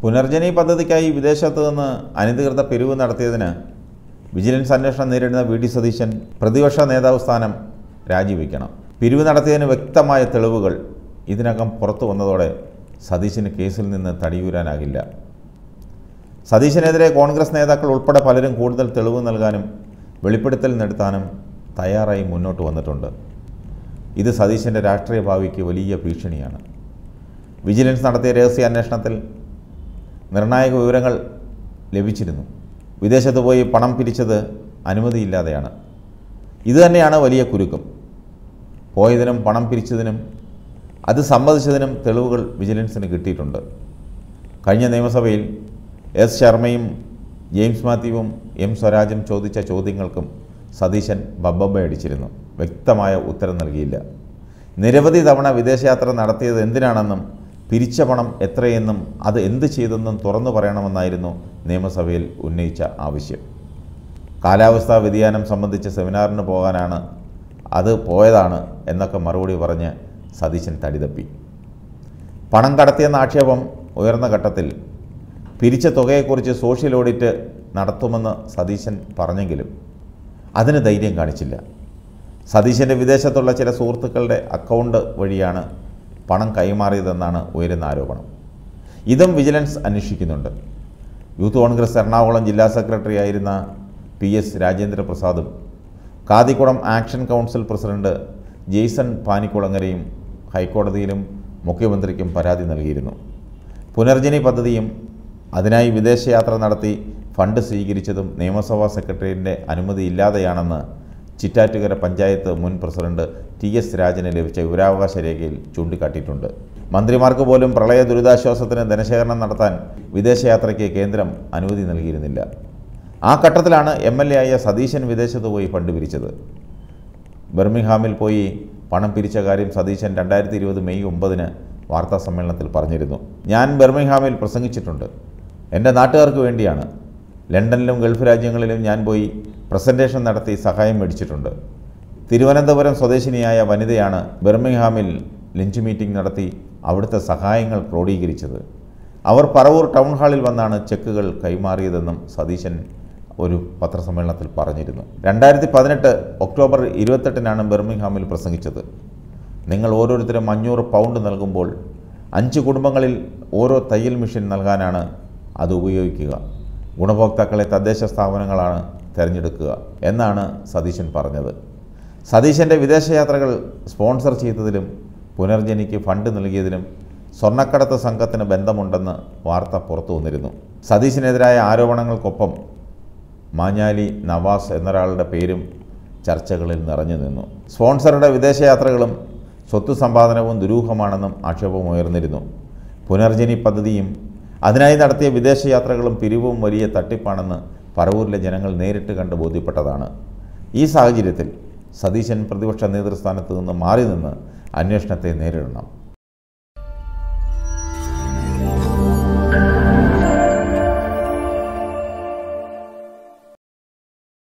പുനർജനി പദ്ധതിക്കായി വിദേശത്ത് നിന്ന് അനധികൃത പിരിവ് നടത്തിയതിന് വിജിലൻസ് അന്വേഷണം നേരിടുന്ന വി ഡി സതീശൻ പ്രതിപക്ഷ നേതാവ് സ്ഥാനം രാജിവെക്കണം പിരിവ് നടത്തിയതിന് വ്യക്തമായ തെളിവുകൾ ഇതിനകം പുറത്തു വന്നതോടെ സതീശന് കേസിൽ നിന്ന് തടിയൂരാനാകില്ല സതീശനെതിരെ കോൺഗ്രസ് നേതാക്കൾ ഉൾപ്പെടെ പലരും കൂടുതൽ തെളിവ് നൽകാനും വെളിപ്പെടുത്തൽ നടത്താനും തയ്യാറായി മുന്നോട്ട് വന്നിട്ടുണ്ട് ഇത് സതീശൻ്റെ രാഷ്ട്രീയ ഭാവിക്ക് വലിയ ഭീഷണിയാണ് വിജിലൻസ് നടത്തിയ രഹസ്യാന്വേഷണത്തിൽ നിർണായക വിവരങ്ങൾ ലഭിച്ചിരുന്നു വിദേശത്ത് പോയി പണം പിരിച്ചത് അനുമതിയില്ലാതെയാണ് ഇതുതന്നെയാണ് വലിയ കുരുക്കം പോയതിനും പണം പിരിച്ചതിനും അത് സമ്മതിച്ചതിനും തെളിവുകൾ വിജിലൻസിന് കിട്ടിയിട്ടുണ്ട് കഴിഞ്ഞ നിയമസഭയിൽ എസ് ശർമ്മയും ജെയിംസ് മാത്യുവും എം സ്വരാജും ചോദിച്ച ചോദ്യങ്ങൾക്കും സതീശൻ ബബ്ബബയടിച്ചിരുന്നു വ്യക്തമായ ഉത്തരം നൽകിയില്ല നിരവധി തവണ വിദേശയാത്ര നടത്തിയത് എന്തിനാണെന്നും പിരിച്ച പണം എത്രയെന്നും അത് എന്ത് ചെയ്തെന്നും തുറന്നു പറയണമെന്നായിരുന്നു നിയമസഭയിൽ ഉന്നയിച്ച ആവശ്യം കാലാവസ്ഥാ വ്യതിയാനം സംബന്ധിച്ച് സെമിനാറിന് പോകാനാണ് അത് പോയതാണ് എന്നൊക്കെ മറുപടി പറഞ്ഞ് സതീശൻ തടിതപ്പി പണം കടത്തിയെന്ന ആക്ഷേപം ഉയർന്ന ഘട്ടത്തിൽ പിരിച്ച തുകയെക്കുറിച്ച് സോഷ്യൽ ഓഡിറ്റ് നടത്തുമെന്ന് സതീശൻ പറഞ്ഞെങ്കിലും അതിന് ധൈര്യം കാണിച്ചില്ല സതീശൻ്റെ വിദേശത്തുള്ള ചില സുഹൃത്തുക്കളുടെ അക്കൗണ്ട് വഴിയാണ് പണം കൈമാറിയതെന്നാണ് ഉയരുന്ന ആരോപണം ഇതും വിജിലൻസ് അന്വേഷിക്കുന്നുണ്ട് യൂത്ത് കോൺഗ്രസ് എറണാകുളം ജില്ലാ സെക്രട്ടറി ആയിരുന്ന പി എസ് രാജേന്ദ്ര പ്രസാദും Kathikkulam action council president Jaison പാനിക്കുളങ്ങരയും ഹൈക്കോടതിയിലും മുഖ്യമന്ത്രിക്കും പരാതി നൽകിയിരുന്നു പുനർജനി പദ്ധതിയും അതിനായി വിദേശയാത്ര നടത്തി ഫണ്ട് സ്വീകരിച്ചതും നിയമസഭാ സെക്രട്ടറിയുടെ അനുമതിയില്ലാതെയാണെന്ന് ചിറ്റാറ്റുകര പഞ്ചായത്ത് മുൻ പ്രസിഡന്റ് ടി എസ് രാജന് ലഭിച്ച വിവരാവകാശ രേഖയിൽ ചൂണ്ടിക്കാട്ടിയിട്ടുണ്ട് മന്ത്രിമാർക്ക് പോലും പ്രളയ ദുരിതാശ്വാസത്തിന് ധനശേഖരണം നടത്താൻ വിദേശയാത്രയ്ക്ക് കേന്ദ്രം അനുമതി നൽകിയിരുന്നില്ല ആ ഘട്ടത്തിലാണ് എം എൽ എ ആയ സതീശൻ വിദേശത്ത് പോയി ഫണ്ട് പിരിച്ചത് ബർമിംഗ്ഹാമിൽ പോയി പണം പിരിച്ച കാര്യം സതീശൻ രണ്ടായിരത്തി ഇരുപത് മെയ് ഒമ്പതിന് വാർത്താ സമ്മേളനത്തിൽ പറഞ്ഞിരുന്നു ഞാൻ ബർമിംഗ്ഹാമിൽ പ്രസംഗിച്ചിട്ടുണ്ട് എൻ്റെ നാട്ടുകാർക്ക് വേണ്ടിയാണ് ലണ്ടനിലും ഗൾഫ് രാജ്യങ്ങളിലും ഞാൻ പോയി പ്രസൻറ്റേഷൻ നടത്തി സഹായം മേടിച്ചിട്ടുണ്ട് തിരുവനന്തപുരം സ്വദേശിനിയായ വനിതയാണ് ബർമിംഗ്ഹാമിൽ ലഞ്ച് മീറ്റിംഗ് നടത്തി അവിടുത്തെ സഹായങ്ങൾ ക്രോഡീകരിച്ചത് അവർ പറവൂർ ടൗൺ ഹാളിൽ വന്നാണ് ചെക്കുകൾ കൈമാറിയതെന്നും സതീശൻ ഒരു പത്രസമ്മേളനത്തിൽ പറഞ്ഞിരുന്നു രണ്ടായിരത്തി പതിനെട്ട് ഒക്ടോബർ ഇരുപത്തെട്ടിനാണ് ബർമിംഗ്ഹാമിൽ പ്രസംഗിച്ചത് നിങ്ങൾ ഓരോരുത്തരും അഞ്ഞൂറ് പൗണ്ട് നൽകുമ്പോൾ അഞ്ച് കുടുംബങ്ങളിൽ ഓരോ തയ്യൽ മെഷീൻ നൽകാനാണ് അത് ഉപയോഗിക്കുക ഗുണഭോക്താക്കളെ തദ്ദേശ സ്ഥാപനങ്ങളാണ് തിരഞ്ഞെടുക്കുക എന്നാണ് സതീശൻ പറഞ്ഞത് സതീശൻ്റെ വിദേശയാത്രകൾ സ്പോൺസർ ചെയ്തതിലും പുനർജനിക്ക് ഫണ്ട് നൽകിയതിലും സ്വർണ്ണക്കടത്ത് സംഘത്തിന് ബന്ധമുണ്ടെന്ന് വാർത്ത പുറത്തു വന്നിരുന്നു സതീശനെതിരായ ആരോപണങ്ങൾക്കൊപ്പം മാഞ്ഞാലി നവാസ് എന്നൊരാളുടെ പേരും ചർച്ചകളിൽ നിറഞ്ഞു നിന്നു സ്പോൺസറുടെ വിദേശയാത്രകളും സ്വത്ത് സമ്പാദനവും ദുരൂഹമാണെന്നും ആക്ഷേപമുയർന്നിരുന്നു പുനർജനി പദ്ധതിയും അതിനായി നടത്തിയ വിദേശയാത്രകളും പിരിവും വലിയ തട്ടിപ്പാണെന്ന് പറവൂരിലെ ജനങ്ങൾ നേരിട്ട് കണ്ട് ബോധ്യപ്പെട്ടതാണ് ഈ സാഹചര്യത്തിൽ സതീശൻ പ്രതിപക്ഷ നേതൃസ്ഥാനത്ത് നിന്ന് മാറി നിന്ന് അന്വേഷണത്തെ നേരിടണം